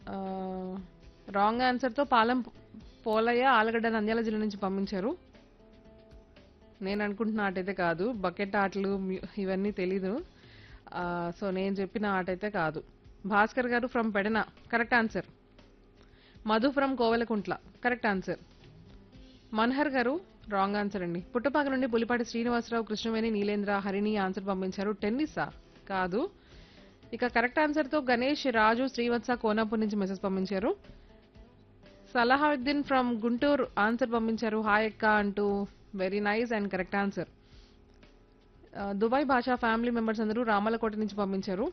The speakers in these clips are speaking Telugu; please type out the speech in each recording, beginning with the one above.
రాంగ్ ఆన్సర్తో పాలెం పోలయ్య ఆలగడ్డ నంద్యాల జిల్లా నుంచి పంపించారు నేను అనుకుంటున్న ఆట అయితే కాదు బకెట్ ఆటలు మ్యూ- ఇవన్నీ తెలీదు ఆ, సో నేను చెప్పిన ఆట అయితే కాదు Bhaskar garu from Pedana correct answer Madhu from Kovelakuntla correct answer Manhar garu wrong answer అండి పుట్టపాక నుండి పులిపాటి శ్రీనివాసరావు కృష్ణవేణి నీలేంద్ర హరిణి ఆన్సర్ పంపించారు టెన్నిసా కాదు ఇక కరెక్ట్ ఆన్సర్తో గణేష్ రాజు శ్రీవత్స కోనాపూర్ నుంచి మెసేజ్ పంపించారు సలహావుద్దీన్ ఫ్రమ్ గుంటూరు ఆన్సర్ పంపించారు హాయ్ అక్క అంటూ very nice and correct answer Dubai Basha family members అందరూ రామలకోట నుంచి పంపించారు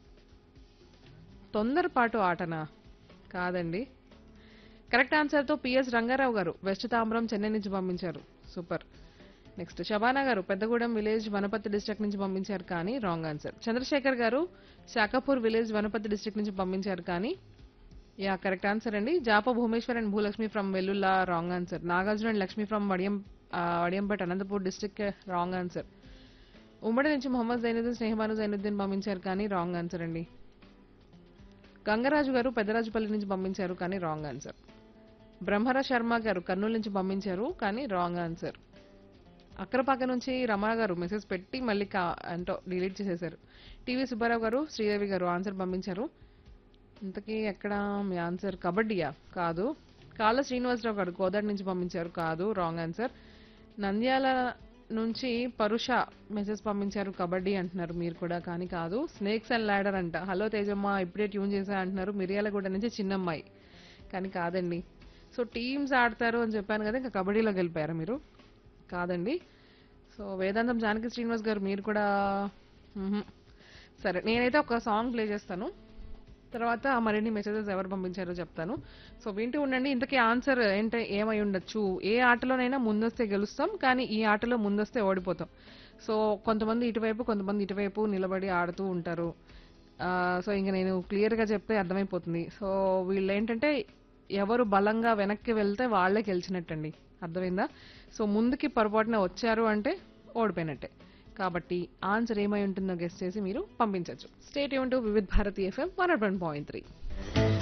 తొందరపాటు ఆటనా కాదండి కరెక్ట్ ఆన్సర్తో పిఎస్ రంగారావు గారు వెస్ట్ తాంబరం చెన్నై నుంచి పంపించారు సూపర్ నెక్స్ట్ శబానా గారు పెద్దగూడెం విలేజ్ వనపర్తి డిస్ట్రిక్ట్ నుంచి పంపించారు కానీ రాంగ్ ఆన్సర్ చంద్రశేఖర్ గారు శాఖపూర్ విలేజ్ వనపర్తి డిస్ట్రిక్ట్ నుంచి పంపించారు కానీ యా కరెక్ట్ ఆన్సర్ అండి Japa Bhumeshwar and Bhulakshmi from Vellulla wrong answer Nagarjuna and Lakshmi from Vadiyam ఆ, Vadiyampeta Anantapur district wrong answer ఉమ్మడి నుంచి మొహమ్మద్ జైనుద్దీన్ స్నేహబాను జైనుద్దీన్ పంపించారు కానీ రాంగ్ ఆన్సర్ అండి గంగరాజు గారు పెద్దరాజుపల్లి నుంచి పంపించారు కానీ రాంగ్ ఆన్సర్ బ్రహ్మర శర్మ గారు కర్నూలు నుంచి పంపించారు కానీ రాంగ్ ఆన్సర్ అక్కరపాక నుంచి రమణ గారు మెసేజ్ పెట్టి మళ్ళీ కా అంటో డిలీట్ చేసేశారు టీవీ సుబ్బారావు గారు శ్రీదేవి గారు ఆన్సర్ పంపించారు ఇంతకీ ఎక్కడ మీ ఆన్సర్ కబడ్డీయా కాదు కాళ్ళ శ్రీనివాసరావు గారు కోదాడి నుంచి పంపించారు కాదు రాంగ్ ఆన్సర్ నంద్యాల నుంచి పరుష మెసేజ్ పంపించారు కబడ్డీ అంటున్నారు మీరు కూడా కానీ కాదు స్నేక్స్ అండ్ ల్యాడర్ అంట హలో తేజమ్మ ఇప్పుడే ట్యూన్ చేసా అంటున్నారు మిర్యాలగూడ నుంచి చిన్నమ్మాయి కానీ కాదండి సో టీమ్స్ ఆడతారు అని చెప్పాను కదా ఇంకా కబడ్డీలో గెలిపారు మీరు కాదండి సో వేదాంతం జానకి శ్రీనివాస్ గారు మీరు కూడా మ్హూ. సరే నేనైతే ఒక సాంగ్ ప్లే చేస్తాను తర్వాత మరిన్ని మెసేజెస్ ఎవరు పంపించారో చెప్తాను సో వింటూ ఉండండి ఇంతకీ ఆన్సర్ ఏంటంటే ఏమై ఉండొచ్చు ఏ ఆటలోనైనా ముందొస్తే గెలుస్తాం కానీ ఈ ఆటలో ముందొస్తే ఓడిపోతాం సో కొంతమంది ఇటువైపు కొంతమంది ఇటువైపు నిలబడి ఆడుతూ ఉంటారు ఆ, సో ఇంక నేను క్లియర్గా చెప్తే అర్థమైపోతుంది సో వీళ్ళు ఏంటంటే ఎవరు బలంగా వెనక్కి వెళ్తే వాళ్ళే గెలిచినట్టండి అర్థమైందా సో ముందుకి పొరపాటున వచ్చారు అంటే ఓడిపోయినట్టే కాబట్టి ఆన్సర్ ఏమై ఉంటుందో గెస్ట్ చేసి మీరు పంపించవచ్చు స్టేట్ యూన్ to Vividh Bharati FM one point three